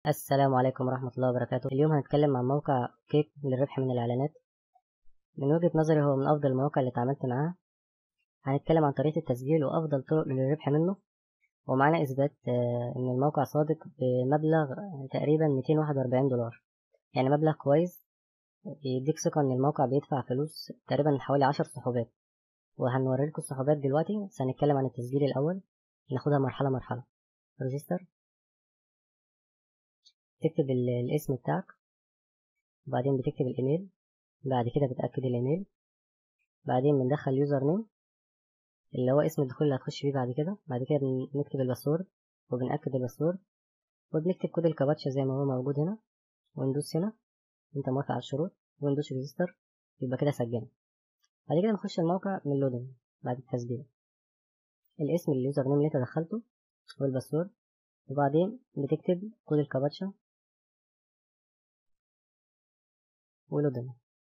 السلام عليكم ورحمة الله وبركاته اليوم هنتكلم عن موقع كيك للربح من الإعلانات من وجهة نظري هو من أفضل المواقع اللي اتعاملت معاها هنتكلم عن طريقة التسجيل وأفضل طرق للربح منه ومعانا إثبات آه، إن الموقع صادق بمبلغ تقريبا 241 دولار يعني مبلغ كويس يديك ثقة إن الموقع بيدفع فلوس تقريبا حوالي عشر سحوبات وهنوري لكم السحوبات دلوقتي بس هنتكلم عن التسجيل الأول ناخدها مرحلة مرحلة ريجستر تكتب ال- الاسم بتاعك وبعدين بتكتب الايميل بعد كده بتأكد الايميل بعدين بندخل يوزر نيم اللي هو اسم الدخول اللي هتخش بيه بعد كده بعد كده بنكتب الباسورد وبنأكد الباسورد وبنكتب كود الكابتشا زي ما هو موجود هنا وندوس هنا انت موافق على الشروط وندوس ريجستر يبقى كده سجلنا بعد كده نخش الموقع من لودنج بعد التسجيل الاسم اليوزر نيم اللي انت دخلته والباسورد وبعدين بتكتب كود الكابتشا ولودنج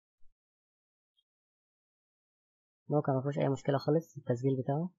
الموقع مفيهوش اي مشكله خالص التسجيل بتاعه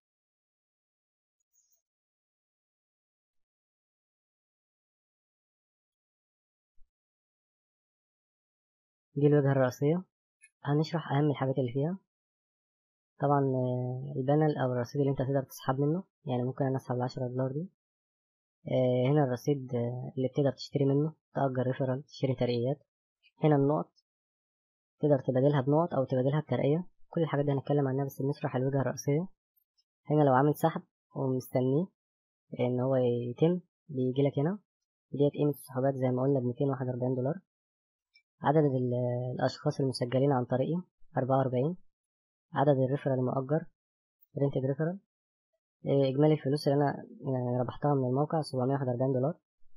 دي الواجهه الرئيسيه هنشرح اهم الحاجات اللي فيها طبعا آه، البانل او الرصيد اللي انت تقدر تسحب منه يعني ممكن انا اسحب العشرة دولار دي آه، هنا الرصيد آه، اللي بتقدر تشتري منه تأجر ريفرال تشتري ترقيات هنا النقط تقدر تبادلها بنقط او تبادلها بترقية كل الحاجات دي هنتكلم عنها بس نشرح الواجهة الرئيسية هنا لو عامل سحب ومستنيه ان هو يتم بيجي لك هنا ديت قيمة السحوبات زي ما قلنا بميتين واحد وأربعين دولار عدد ال- الأشخاص المسجلين عن طريقي أربعة وأربعين عدد الريفرال المؤجر رينتد ريفرال إجمالي الفلوس اللي أنا يعني ربحتها من الموقع سبعمية واحد وأربعين دولار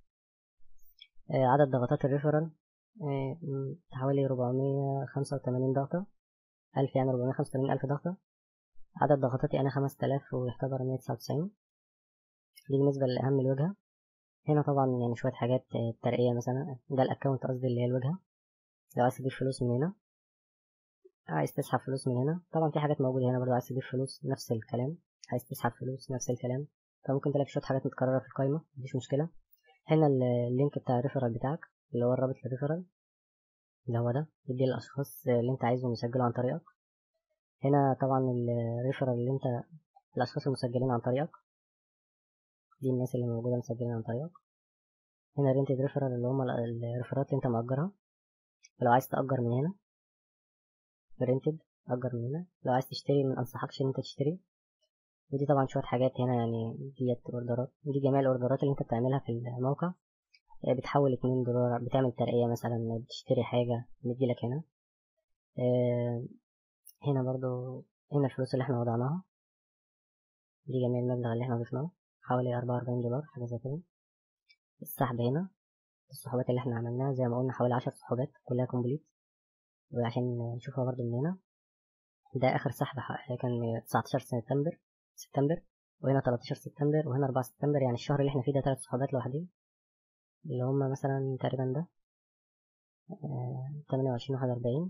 آه، عدد ضغطات الريفرال آه، م، حوالي ربعمية خمسة وتمانين ضغطة ألف يعني ربعمية خمسة وتمانين ألف ضغطة عدد ضغطاتي أنا خمس تلاف ويعتبر مية تسعة وتسعين دي بالنسبة لأهم الواجهة هنا طبعا يعني شوية حاجات آه، الترقية مثلا ده الأكونت قصدي اللي هي الواجهة لو عايز تضيف فلوس من هنا عايز تسحب فلوس من هنا طبعا في حاجات موجودة هنا برضو عايز تضيف فلوس نفس الكلام عايز تسحب فلوس نفس الكلام فممكن تلاقي شوية حاجات متكررة في القايمة مفيش مشكلة هنا ال- اللينك بتاع الريفرال بتاعك اللي هو الرابط للريفرال اللي هو ده يدي الأشخاص اللي انت عايزهم يسجلوا عن طريقك هنا طبعا الريفرال اللي انت الأشخاص المسجلين عن طريقك دي الناس اللي موجودة مسجلين عن طريقك هنا رينتد ريفرال اللي هم ال- الريفرالات اللي انت مأجرها ولو عايز تأجر من هنا رينتد أجر من هنا لو عايز تشتري من أنصحكش إن أنت تشتري ودي طبعا شوية حاجات هنا يعني ديت أوردرات دي جميع الأوردرات اللي أنت بتعملها في الموقع آه، بتحول اتنين دولار بتعمل ترقية مثلا بتشتري حاجة بتجيلك هنا آه، هنا برضو هنا الفلوس اللي احنا وضعناها دي جميع المبلغ اللي احنا ضفناه حوالي أربعة وأربعين دولار حاجة زي كده السحب هنا السحوبات اللي احنا عملناها زي ما قلنا حوالي عشر سحوبات كلها كومبليت وعشان نشوفها برضو من هنا ده آخر سحب ح- كان 19 سبتمبر سبتمبر وهنا 13 سبتمبر وهنا 4 سبتمبر يعني الشهر اللي احنا فيه ده تلات سحوبات لوحدين اللي هما مثلا تقريبا ده تمانية وعشرين واحد وأربعين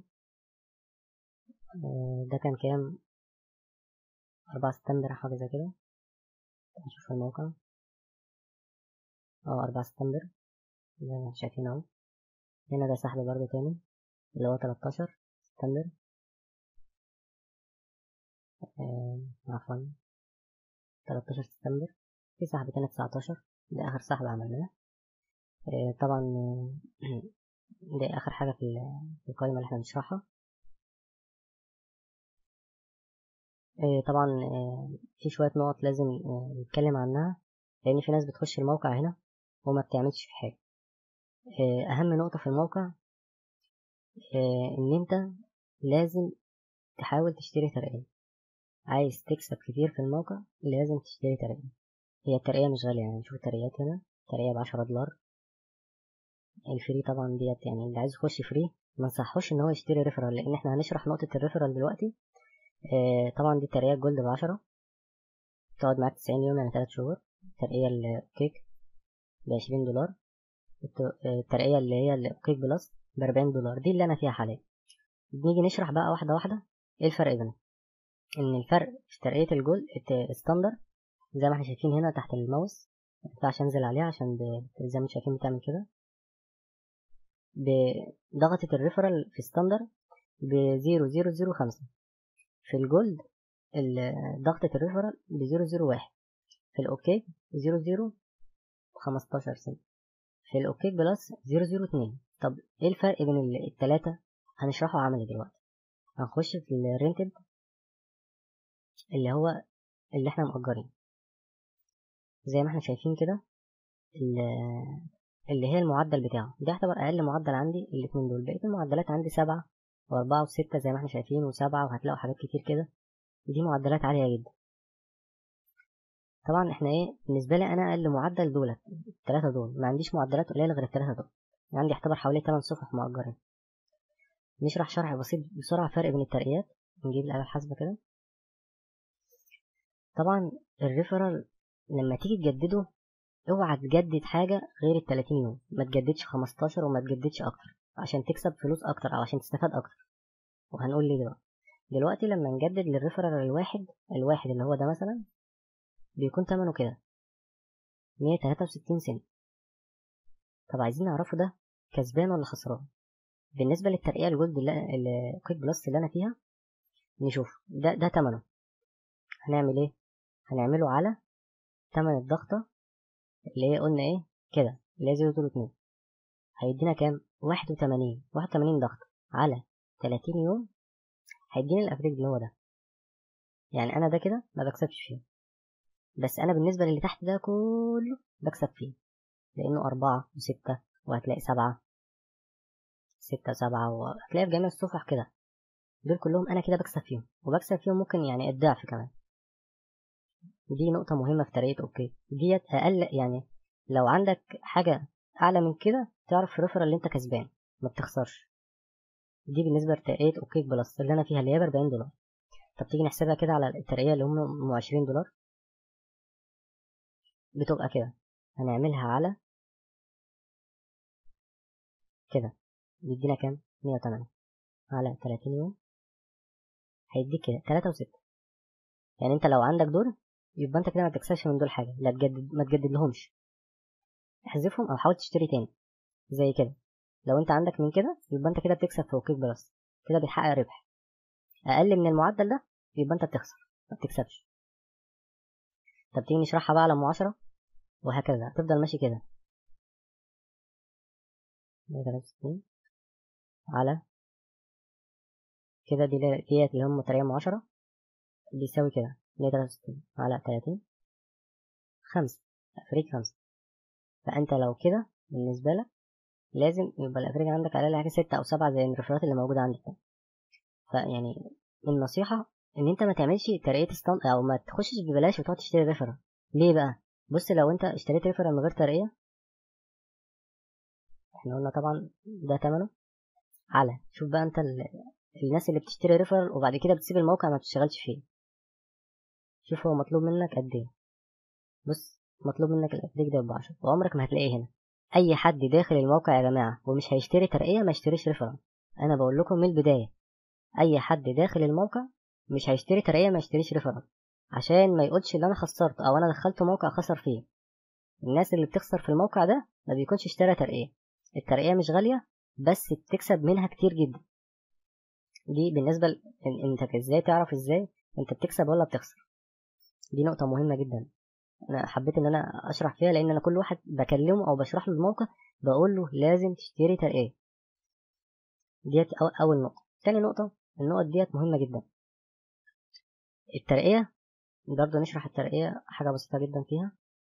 ده كان كام أربعة سبتمبر حاجة زي كده نشوف الموقع اه أربعة سبتمبر زي ما شايفين اهو هنا ده سحب برضه تاني اللي هو تلاتاشر سبتمبر آه، عفوا تلاتاشر سبتمبر في سحب تاني تسعتاشر ده آخر سحب عملناه آه، طبعا آه، ده آخر حاجة في ال- في القائمة اللي احنا بنشرحها آه، طبعا آه، في شوية نقط لازم آه، نتكلم عنها لأن في ناس بتخش الموقع هنا وما بتعملش في حاجة آه، أهم نقطة في الموقع آه، إن أنت لازم تحاول تشتري ترقية عايز تكسب كتير في الموقع لازم تشتري ترقية هي الترقية مش غالية يعني شوف الترقيات هنا ترقية بعشرة دولار الفري طبعا ديت يعني اللي عايز يخش فري ما نصحوش ان هو يشتري ريفرال لان احنا هنشرح نقطة الريفرال دلوقتي آه طبعا دي الترقية الجولد بعشرة تقعد معاك تسعين يوم يعني تلات شهور الترقية الكيك بعشرين دولار الت- آه، الترقية اللي هي الكيك بلس بأربعين دولار دي اللي أنا فيها حاليا بنيجي نشرح بقى واحدة واحدة ايه الفرق بينهم ان الفرق في ترقية الجولد الستاندر زي ما احنا شايفين هنا تحت الماوس مينفعش انزل عليها عشان ب- زي ما انتم شايفين بتعمل كده بضغطة الريفرال في ستاندر بزيرو زيرو زيرو خمسة في الجولد ضغطة الريفرال بزيرو زيرو واحد في الأوكي زيرو زيرو خمستاشر سنت في الأوكي بلس زيرو زيرو اتنين طب ايه الفرق بين التلاتة هنشرحه عملي دلوقتي هنخش في الرينتد اللي هو اللي احنا مأجرين زي ما احنا شايفين كده اللي هي المعدل بتاعه ده يعتبر أقل معدل عندي الاتنين دول بقية المعدلات عندي سبعة وأربعة وستة زي ما احنا شايفين وسبعة وهتلاقوا حاجات كتير كده دي معدلات عالية جدا طبعا احنا ايه بالنسبة لي أنا أقل معدل دولت التلاتة دول ما عنديش معدلات قليلة غير التلاتة دول عندي يعتبر حوالي تمن صفح مأجرين نشرح شرح بسيط بسرعة فرق بين الترقيات نجيب الآلة الحاسبة كده طبعا الريفرال لما تيجي تجدده اوعى تجدد حاجة غير التلاتين يوم ما تجددش خمستاشر وما تجددش أكتر عشان تكسب فلوس أكتر أو عشان تستفاد أكتر وهنقول ليه دلوقتي دلوقتي لما نجدد للريفرال الواحد الواحد اللي هو ده مثلا بيكون تمنه كده مية تلاتة وستين سنت طب عايزين نعرفه ده كسبان ولا خسران بالنسبة للترقية الجولد اللي كويك بلس اللي أنا فيها نشوف ده ده تمنه هنعمل ايه هنعمله على تمن الضغطة اللي هي قلنا ايه كده اللي هي زيرو زيرو اتنين هيدينا كام واحد وتمانين واحد وتمانين ضغطة على تلاتين يوم هيدينا الافريج اللي هو ده يعني انا ده كده ما بكسبش فيه بس انا بالنسبة للي تحت ده كله بكسب فيه لانه اربعة وستة وهتلاقي سبعة ستة سبعة وهتلاقي في جميع الصفح كده دول كلهم انا كده بكسب فيهم وبكسب فيهم ممكن يعني الضعف كمان دي نقطة مهمة في ترقية اوكي ديت اقل يعني لو عندك حاجة اعلى من كده تعرف في الريفر اللي انت كسبان ما بتخسرش دي بالنسبة لترقية اوكي بلس اللي انا فيها اللي هي ب 40 دولار طب تيجي نحسبها كده على الترقية اللي هم 20 دولار بتبقى كده هنعملها على كده بيدينا كام 108 على 30 يوم هيديك كده 3 و6 يعني انت لو عندك دور يبقى انت كده ما تكسبش من دول حاجه لا تجدد ما تجدد لهمش احذفهم او حاول تشتري تاني زي كده لو انت عندك من كده يبقى انت كده بتكسب في اوكيك بلس كده بتحقق ربح اقل من المعدل ده يبقى انت بتخسر ما بتكسبش طب تيجي نشرحها بقى على ام 10 وهكذا هتفضل ماشي كده على كده دي ديت اللي هم تريم عشرة بيساوي كده مية تلاتة وستين على تلاتين خمسة أفريج خمسة فأنت لو كده بالنسبة لك لازم يبقى الأفريج عندك على حاجة ستة أو سبعة زي الريفرات اللي موجودة عندك فيعني النصيحة إن أنت ما تعملش ترقية ستاند أو ما تخشش ببلاش وتقعد تشتري ريفرا ليه بقى؟ بص لو أنت اشتريت ريفرا من غير ترقية احنا قلنا طبعا ده تمنه على شوف بقى انت الناس اللي بتشتري ريفرال وبعد كده بتسيب الموقع ما بتشتغلش فيه شوف هو مطلوب منك قد ايه بص مطلوب منك الابديت ده بعشرة وعمرك ما هتلاقيه هنا اي حد داخل الموقع يا جماعه ومش هيشتري ترقيه ما يشتريش ريفرال انا بقول لكم من البدايه اي حد داخل الموقع مش هيشتري ترقيه ما يشتريش ريفرال عشان ما يقولش اللي انا خسرت او انا دخلت موقع خسر فيه الناس اللي بتخسر في الموقع ده ما بيكونش اشترى ترقيه الترقيه مش غاليه بس بتكسب منها كتير جدا دي بالنسبة ل... انت ازاي تعرف ازاي انت بتكسب ولا بتخسر دي نقطة مهمة جدا انا حبيت ان انا اشرح فيها لان انا كل واحد بكلمه او بشرح له الموقع بقول له لازم تشتري ترقية ديت اول نقطة تاني نقطة النقط ديت مهمة جدا الترقية برضه نشرح الترقية حاجة بسيطة جدا فيها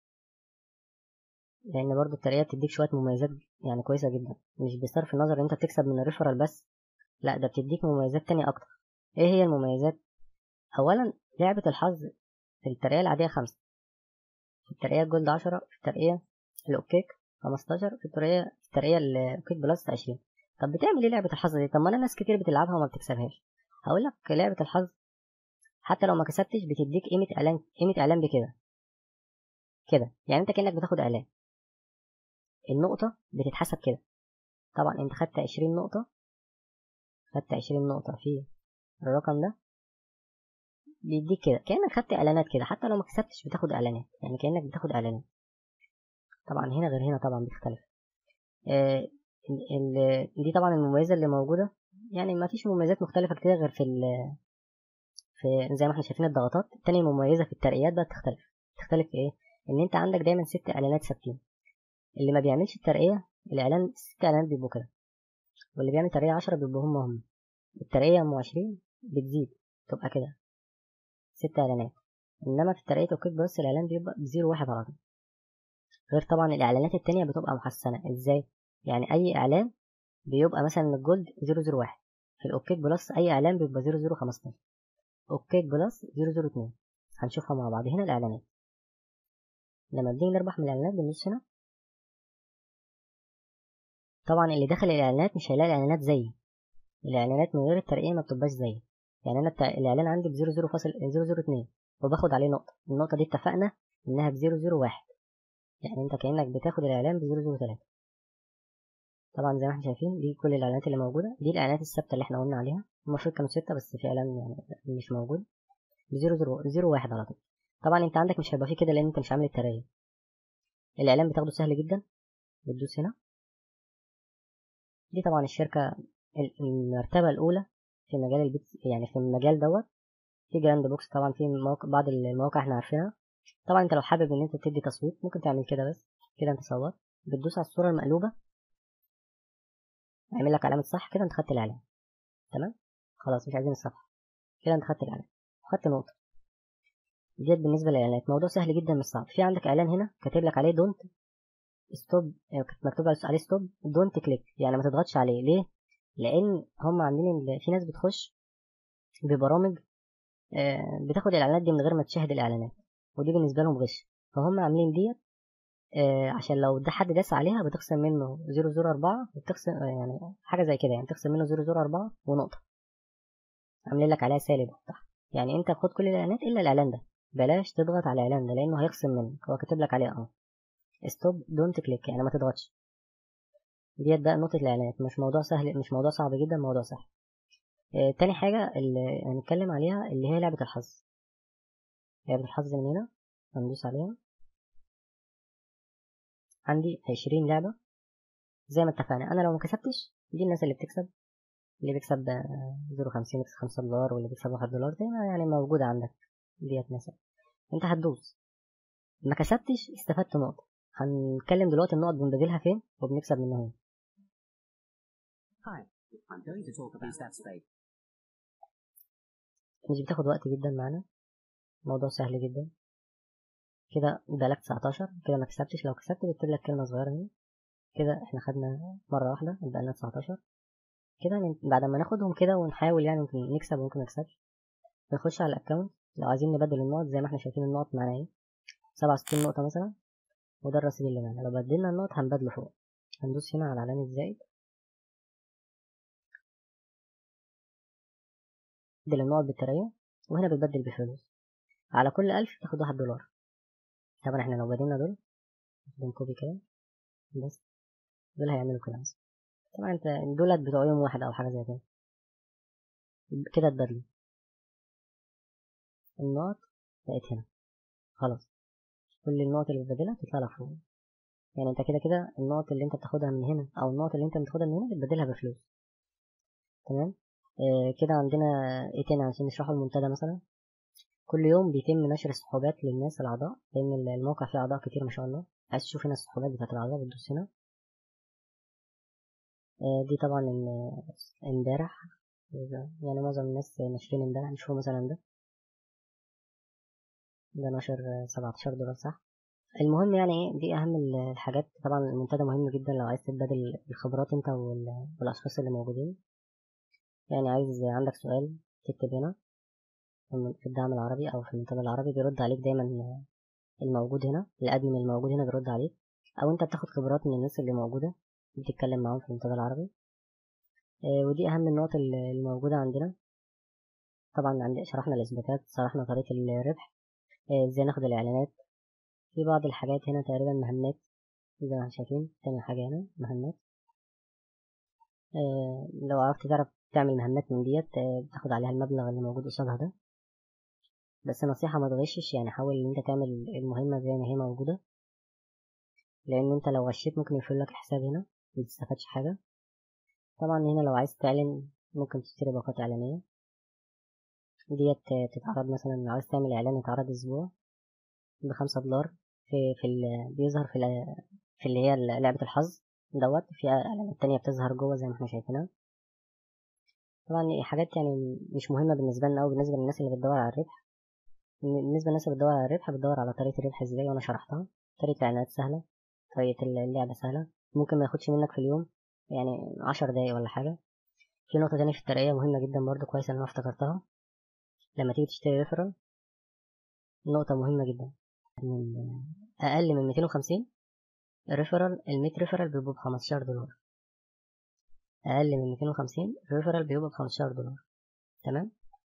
لان برضه الترقية بتديك شوية مميزات يعني كويسة جدا مش بصرف النظر ان انت بتكسب من الريفرال بس لا ده بتديك مميزات تانية أكتر إيه هي المميزات؟ أولا لعبة الحظ في الترقية العادية خمسة في الترقية الجولد عشرة في الترقية الأوكيك خمستاشر في الترقية الترقية الأوكيك بلس عشرين طب بتعمل إيه لعبة الحظ دي؟ طب ما أنا ناس كتير بتلعبها وما بتكسبهاش هقول لك لعبة الحظ حتى لو ما كسبتش بتديك قيمة إعلان قيمة إعلان بكده كده يعني أنت كأنك بتاخد إعلان النقطة بتتحسب كده طبعا أنت خدت عشرين نقطة خدت عشرين نقطة في الرقم ده بيديك كده كأنك خدت إعلانات كده حتى لو ما كسبتش بتاخد إعلانات يعني كأنك بتاخد إعلانات طبعا هنا غير هنا طبعا بيختلف آه ال- ال- دي طبعا المميزة اللي موجودة يعني ما فيش مميزات مختلفة كتير غير في ال في زي ما احنا شايفين الضغطات التانية مميزة في الترقيات بقى تختلف تختلف في ايه ان انت عندك دايما ست اعلانات ثابتين اللي ما بيعملش الترقية الاعلان ست اعلانات بيبقوا كده واللي بيعمل ترقية عشرة بيبقوا هم هم الترقية ام عشرين بتزيد تبقى كده ست اعلانات انما في ترقية اوكيك بس الاعلان بيبقى بزيرو واحد على طول غير طبعا الاعلانات التانية بتبقى محسنة ازاي يعني اي اعلان بيبقى مثلا الجولد زيرو زيرو واحد في الاوكيك بلس اي اعلان بيبقى زيرو زيرو خمستاشر اوكيك بلس زيرو زيرو اتنين هنشوفها مع بعض هنا الاعلانات لما بنيجي نربح من الاعلانات بندوس هنا طبعا اللي دخل الاعلانات مش هيلاقي الاعلانات زيي الاعلانات من غير الترقية ما بتبقاش زيي يعني انا بتاع الاعلان عندي بزيرو زيرو فاصل زيرو زيرو اتنين وباخد عليه نقطة النقطة دي اتفقنا انها بزيرو زيرو واحد يعني انت كأنك بتاخد الاعلان بزيرو زيرو تلاتة طبعا زي ما احنا شايفين دي كل الاعلانات اللي موجودة دي الاعلانات الثابتة اللي احنا قلنا عليها المفروض كانوا ستة بس في اعلان يعني مش موجود بزيرو زيرو زيرو واحد على طول طبعا انت عندك مش هيبقى فيه كده لان انت مش عامل الترقية الاعلان بتاخده سهل جدا بتدوس هنا دي طبعا الشركة المرتبة الأولى في مجال البيت يعني في المجال دوت في جراند بوكس طبعا في موقع بعض المواقع احنا عارفينها طبعا انت لو حابب ان انت تدي تصويت ممكن تعمل كده بس كده انت صور بتدوس على الصورة المقلوبة هيعمل لك علامة صح كده انت خدت الإعلان تمام خلاص مش عايزين الصفحة كده انت خدت الإعلان خدت نقطة ديت بالنسبة للإعلانات موضوع سهل جدا مش صعب في عندك إعلان هنا كاتب لك عليه دونت ستوب مكتوب عليه ستوب دونت كليك يعني ما تضغطش عليه ليه لان هم عاملين في ناس بتخش ببرامج بتاخد الاعلانات دي من غير ما تشاهد الاعلانات ودي بالنسبه لهم غش فهم عاملين ديت عشان لو ده حد داس عليها بتخصم منه 004 بتخصم يعني حاجه زي كده يعني تخصم منه 004 ونقطه عاملين لك عليها سالب تحت يعني انت خد كل الاعلانات الا الاعلان ده بلاش تضغط على الاعلان ده لانه هيخصم منك هو كاتب لك عليه اه ستوب دونت كليك يعني ما تضغطش ديت بقى نقطة الإعلانات مش موضوع سهل مش موضوع صعب جدا موضوع سهل آه تاني حاجة اللي هنتكلم عليها اللي هي لعبة الحظ لعبة الحظ من هنا هندوس عليها عندي عشرين لعبة زي ما اتفقنا أنا لو ما كسبتش دي الناس اللي بتكسب اللي بيكسب زيرو خمسين بيكسب خمسة دولار واللي بيكسب واحد دولار زي ما يعني موجودة عندك ديت مثلا انت هتدوس ما كسبتش استفدت نقطة هنتكلم دلوقتي النقط بنبدلها فين وبنكسب منها ايه Hi, I'm going to talk about that space. مش بتاخد وقت جدا معانا موضوع سهل جدا كده بقالك 19 كده ما كسبتش لو كسبت بكتب لك كلمة صغيرة هنا كده احنا خدنا مرة واحدة يبقى لنا 19 كده بعد ما ناخدهم كده ونحاول يعني ممكن نكسب وممكن نكسبش نخش على الاكونت لو عايزين نبدل النقط زي ما احنا شايفين النقط معانا ايه 67 نقطة مثلا وده الرصيد اللي معانا لو بدلنا النقط هنبدله فوق هندوس هنا على علامة زائد بدل النقط بالترية وهنا بتبدل بفلوس على كل ألف تاخد واحد دولار طبعا احنا لو بدلنا دول ناخدهم كوبي كده بس دول هيعملوا كده مثلا طبعا انت دولت بتوع يوم واحد أو حاجة زي كده كده اتبدلوا النقط بقت هنا خلاص كل النقط اللي بتبدلها تطلع لك فوق يعني انت كده كده النقط اللي انت بتاخدها من هنا او النقط اللي انت بتاخدها من هنا بتبدلها بفلوس تمام آه كده عندنا ايه تاني عشان نشرحه المنتدى مثلا كل يوم بيتم نشر السحوبات للناس الاعضاء لان الموقع فيه اعضاء كتير ما شاء الله عايز تشوف هنا السحوبات بتاعت الاعضاء بتدوس هنا آه دي طبعا امبارح يعني معظم الناس ناشرين امبارح نشوفوا مثلا ده ده نشر 17 دولار صح المهم يعني ايه دي اهم الحاجات طبعا المنتدى مهم جدا لو عايز تبادل الخبرات انت والاشخاص اللي موجودين يعني عايز عندك سؤال تكتب هنا في الدعم العربي او في المنتدى العربي بيرد عليك دايما الموجود هنا الادمن الموجود هنا بيرد عليك او انت بتاخد خبرات من الناس اللي موجوده بتتكلم معاهم في المنتدى العربي ودي اهم النقط الموجوده عندنا طبعا عندي شرحنا الاثباتات شرحنا طريقه الربح ازاي ناخد الاعلانات في بعض الحاجات هنا تقريبا مهمات زي ما احنا شايفين تاني حاجة هنا مهمات اه لو عرفت تعرف تعمل مهمات من ديت اه بتاخد عليها المبلغ اللي موجود قصادها ده بس نصيحة ما تغشش يعني حاول ان انت تعمل المهمة زي ما هي موجودة لان انت لو غشيت ممكن يقفل لك الحساب هنا متستفادش حاجة طبعا هنا لو عايز تعلن ممكن تشتري باقات إعلانية ديت تتعرض مثلا لو عايز تعمل إعلان يتعرض أسبوع بخمسة دولار في في ال... بيظهر في ال... في اللي هي لعبة الحظ دوت في إعلانات تانية بتظهر جوه زي ما احنا شايفينها طبعا حاجات يعني مش مهمة بالنسبة لنا أو بالنسبة للناس اللي بتدور على الربح بالنسبة للناس اللي بتدور على الربح بتدور على طريقة الربح ازاي وأنا شرحتها طريقة الإعلانات سهلة طريقة اللعبة سهلة ممكن ما ياخدش منك في اليوم يعني عشر دقايق ولا حاجة في نقطة تانية في الترقية مهمة جدا برضو كويس إن أنا افتكرتها لما تيجي تشتري ريفرال نقطة مهمة جدا من أقل من ميتين وخمسين الريفرال الميت ريفرال بيبقوا بخمستاشر دولار أقل من ميتين وخمسين الريفرال بيبقى بخمستاشر دولار تمام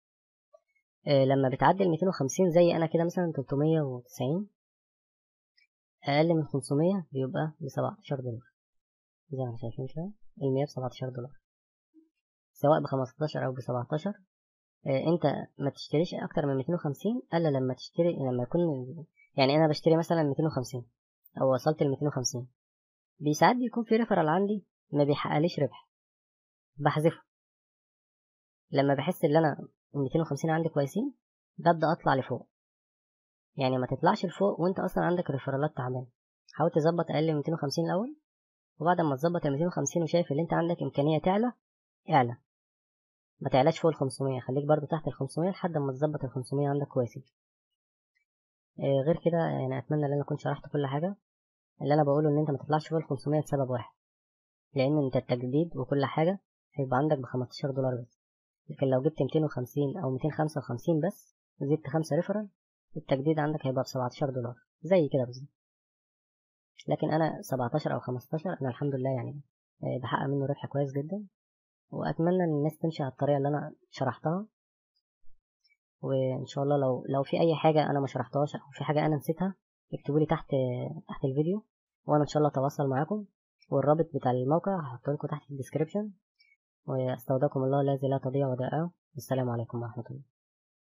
آه لما بتعدي الميتين وخمسين زي أنا كده مثلا تلتمية وتسعين أقل من خمسمية بيبقى بسبعتاشر دولار زي ما شايفين كده المية بسبعتاشر دولار سواء بخمستاشر أو بسبعتاشر آه انت ما تشتريش اكتر من 250 الا لما تشتري لما يكون يعني انا بشتري مثلا 250 او وصلت ل 250 بيساعد بيكون في ريفرال عندي ما بيحققليش ربح بحذفه لما بحس ان انا ال 250 عندي كويسين ببدا اطلع لفوق يعني ما تطلعش لفوق وانت اصلا عندك ريفرالات تعبانه حاول تظبط اقل من 250 الاول وبعد ما تظبط ال 250 وشايف ان انت عندك امكانيه تعلى اعلى ما تعلاش فوق ال 500 خليك برضو تحت ال 500 لحد ما تظبط ال 500 عندك كويسين آه غير كده يعني اتمنى ان انا اكون شرحت كل حاجه اللي انا بقوله ان انت ما تطلعش فوق ال 500 لسبب واحد لان انت التجديد وكل حاجه هيبقى عندك ب 15 دولار بس لكن لو جبت 250 او 255 بس وزدت 5 ريفرال التجديد عندك هيبقى ب 17 دولار زي كده بالظبط لكن انا 17 او 15 انا الحمد لله يعني بحقق منه ربح كويس جدا واتمنى ان الناس تمشي على الطريقه اللي انا شرحتها وان شاء الله لو لو في اي حاجه انا ما شرحتهاش او في حاجه انا نسيتها اكتبوا لي تحت تحت الفيديو وانا ان شاء الله اتواصل معاكم والرابط بتاع الموقع هحطه لكم تحت في الديسكريبشن واستودعكم الله الذي لا تضيع ودائعه والسلام عليكم ورحمه الله